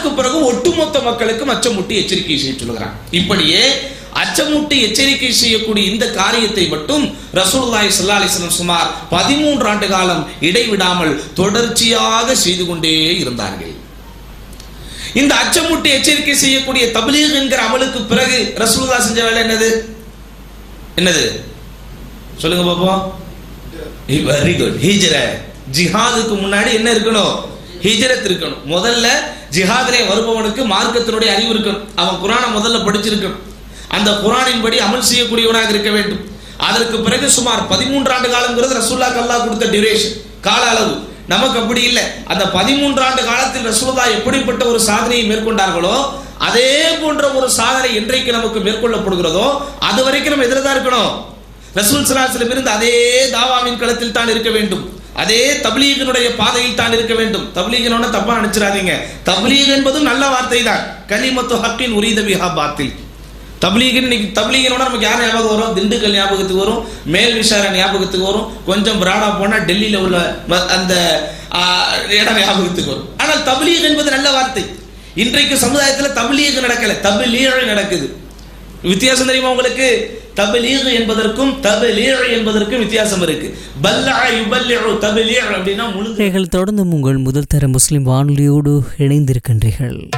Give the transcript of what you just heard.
அதற்கு பிறகு ஒட்டுமொத்த மக்களுக்கும் அச்சமூட்டி எச்சரிக்கை செய்ய சொல்கிறான் இப்படியே அச்சமூட்டி எச்சரிக்கை செய்யக்கூடிய இந்த காரியத்தை மட்டும் ரசூலுல்லாஹி ஸல்லல்லாஹு அலைஹி வஸல்லம் சுமார் பதிமூன்று ஆண்டு காலம் இடைவிடாமல் தொடர்ச்சியாக செய்து கொண்டே இருந்தார்கள் இந்த அச்சமூட்டி எச்சரிக்கை செய்யக்கூடிய தபிலீக் என்கிற அமலுக்கு பிறகு ரசூலுல்லாஹ் செஞ்ச வேலை என்னது என்னது சொல்லுங்க பாப்போம் வெரி குட் ஹிஜ்ர ஜிஹாதுக்கு முன்னாடி என்ன இருக்கணும் ஹிஜ்ரத் இருக்கணும் முதல்ல ஜிஹாதிலே வருபவனுக்கு மார்க்கத்தினுடைய அறிவு இருக்கணும் அவன் குரானை முதல்ல படிச்சிருக்கணும் அந்த குரானின் படி அமல் செய்யக்கூடியவனாக இருக்க வேண்டும் அதற்கு பிறகு சுமார் பதிமூன்று ஆண்டு காலங்கிறது ரசூல்லா கல்லா கொடுத்த டியூரேஷன் கால அளவு நமக்கு அப்படி இல்லை அந்த பதிமூன்று ஆண்டு காலத்தில் ரசூல்லா எப்படிப்பட்ட ஒரு சாதனையை மேற்கொண்டார்களோ அதே போன்ற ஒரு சாதனை என்றைக்கு நமக்கு மேற்கொள்ளப்படுகிறதோ அது வரைக்கும் நம்ம எதிர தான் இருக்கணும் ரசூல் சலாஹிலும் இருந்து அதே தாவாவின் களத்தில் தான் இருக்க வேண்டும் அதே தப்லீகனுடைய பாதையில் தான் இருக்க வேண்டும் தப்லீகனோட தப்பா நினைச்சிடாதீங்க தப்லீக் என்பதும் நல்ல வார்த்தை தான் கலிமத்து ஹக்கின் உரீத பிஹா பாத்தில் தப்லீகன் இன்னைக்கு தப்லீகனோட நமக்கு யார் ஞாபகம் வரும் திண்டுக்கல் ஞாபகத்துக்கு வரும் மேல் விசாரணை ஞாபகத்துக்கு வரும் கொஞ்சம் பிராடா போனா டெல்லியில உள்ள ம- அந்த ஆ, இடம் ஞாபகத்துக்கு வரும் ஆனால் தப்லீக் என்பது நல்ல வார்த்தை இன்றைக்கு சமுதாயத்தில் தப்லீக் நடக்கல தபிலீழ் நடக்குது வித்தியாசம் தெரியுமா உங்களுக்கு தபிலீக் என்பதற்கும் தபிலீழ் என்பதற்கும் வித்தியாசம் இருக்கு பல்லா யுபல்லிஉ தபிலீழ் அப்படின்னா முழு நீங்கள் தொடர்ந்து உங்கள் முதல் தர முஸ்லிம் வானொலியோடு இணைந்திருக்கின்றீர்கள்